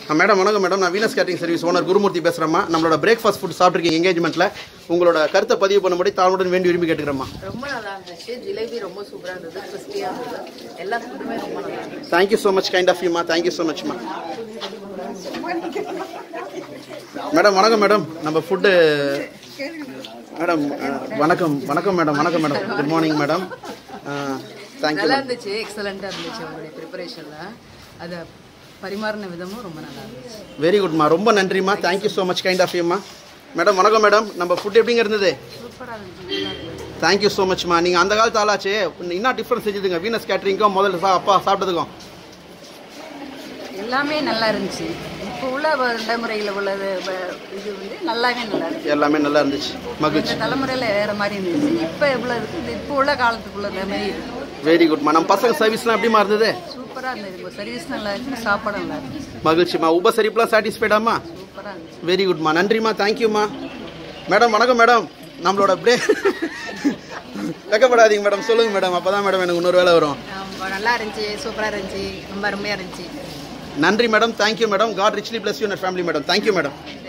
madam வணக்கம் madam நான் Venus catering service owner Gurumurthy பேசுகிறேம்மா நம்மளோட பிரேக்ஃபாஸ்ட் ஃபுட் சாப்பிட்ருக்கீங்க எங்கேஜ்மெண்ட்டில் உங்களோட கருத்தை பதிவு பண்ணும்படி தாழ்வுடன் வேண்டி விரும்பி கேட்டுக்கிறேம்மா ரொம்ப நல்லா இருந்துச்சு ஜிலேபி ரொம்ப சூப்பரா இருந்தது கிறிஸ்பியா இருந்தது எல்லா ஃபுட்டுமே ரொம்ப நல்லா இருந்துச்சு thank you so much kind of யூமா தேங்க்யூ ஸோ மச்மா மேடம் வணக்கம் மேடம் நம்ம ஃபுட்டு மேடம் அஹ், வணக்கம் வணக்கம் மேடம் வணக்கம் madam good morning madam thank you நல்லா இருந்துச்சு எக்ஸலண்டா இருந்துச்சு அவங்களுடைய ப்ரிப்பரேஷன்ல அதை பரிமாறின விதமும் ரொம்ப நல்லா இருந்துச்சு வெரி குட்மா ரொம்ப நன்றிம்மா thank you so much kind of யூமா மேடம் வணக்கம் மேடம் நம்ம ஃபுட் எப்படிங்க இருந்தது சூப்பரா இருந்துச்சு தேங்க்யூ ஸோ மச்மா நீங்கள் அந்த காலத்து ஆளாச்சே என்ன டிஃப்ரென்ஸ் செஞ்சுதுங்க வீனஸ் கேட்டரிங்க்கும் முதல்ல சா அப்பா சாப்பிட்டதுக்கும் எல்லாமே நல்லா இருந்துச்சு இப்போ உள்ள நடைமுறையில் உள்ளது வ- இது வந்து நல்லாவே நல்லா இருக்கு எல்லாமே நல்லா இருந்துச்சு மகிழ்ச்சி இந்த தலைமுறையில வேற மாதிரி இருந்துச்சு இப்போ எவ்வளோ இருக்கு இது இப்போ உள்ள காலத்துக்குள்ள மாதிரி இருக்கு வெரி குட்மா நம்ம பசங்க சர்வீஸ்லாம் எப்படிமா இருந்தது சூப்பரா இருந்தது இப்போ சர்வீஸ் நல்லா இருக்கு சாப்பாடு நல்லா இருக்கு மகிழ்ச்சிமா உபசரிப்புலாம் சாட்டிஸ்ஃபைடாமா சூப்பரா இருந்துச்சு வெரி குட்மா நன்றிம்மா தேங்க்யூம்மா மேடம் வணக்கம் மேடம் நம்மளோட பிரே வெக்கப்படாதீங்க மேடம் சொல்லுங்க மேடம் அப்பதான் மேடம் எனக்கு இன்னொரு வேலை வரும் நல்லா இருந்துச்சு சூப்பரா இருந்துச்சு ரொம்ப அருமையா இருந்துச்சு நன்றி madam thank you madam God richly bless you family madam thank you madam